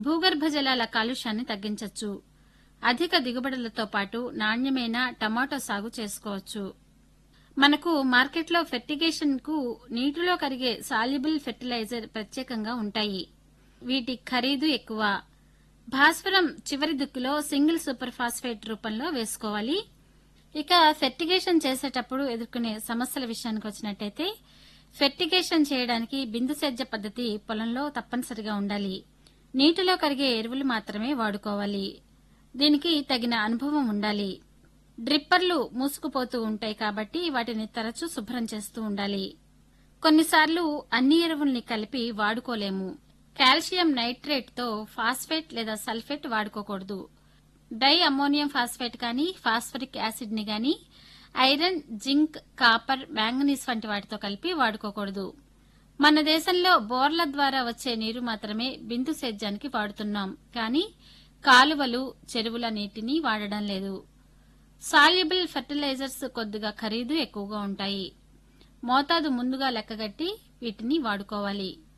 భూగర్భ జలాల కాలుష్యాన్ని తగ్గించవచ్చు అధిక దిగుబడులతో పాటు నాణ్యమైన టమాటో సాగు చేసుకోవచ్చు మనకు మార్కెట్లో ఫెర్టిగేషన్ కు నీటిలో కరిగే సాల్యుబుల్ ఫెర్టిలైజర్ ప్రత్యేకంగా ఉంటాయి వీటి ఖరీదు ఎక్కువ భాస్వరం చివరి దిక్కులో సింగిల్ సూపర్ ఫాస్ఫేట్ రూపంలో వేసుకోవాలి ఇక ఫెర్టిగేషన్ చేసేటప్పుడు ఎదుర్కొనే సమస్యల విషయానికి వచ్చినట్టయితే ఫెర్టిగేషన్ చేయడానికి బిందు సేద్య పద్ధతి పొలంలో తప్పనిసరిగా ఉండాలి నీటిలో కరిగే ఎరువులు మాత్రమే వాడుకోవాలి దీనికి తగిన అనుభవం ఉండాలి డ్రిప్పర్లు మూసుకుపోతూ ఉంటాయి కాబట్టి వాటిని తరచూ శుభ్రం చేస్తూ ఉండాలి కొన్నిసార్లు అన్ని ఎరువుల్ని కలిపి వాడుకోలేము కాల్షియం నైట్రేట్ తో ఫాస్ఫేట్ లేదా సల్ఫేట్ వాడుకోకూడదు డై అమ్మోనియం ఫాస్ఫేట్ కానీ ఫాస్ఫరిక్ యాసిడ్ ని గాని ఐరన్ జింక్ కాపర్ మ్యాంగనీస్ వంటి వాటితో కలిపి వాడుకోకూడదు మన దేశంలో బోర్ల ద్వారా వచ్చే నీరు మాత్రమే బిందు సేద్యానికి వాడుతున్నాం కానీ కాలువలు చెరువుల నీటిని వాడడం లేదు సాల్యుబుల్ ఫెర్టిలైజర్స్ కొద్దిగా ఖరీదు ఎక్కువగా ఉంటాయి మోతాదు ముందుగా లెక్కగట్టి వీటిని వాడుకోవాలి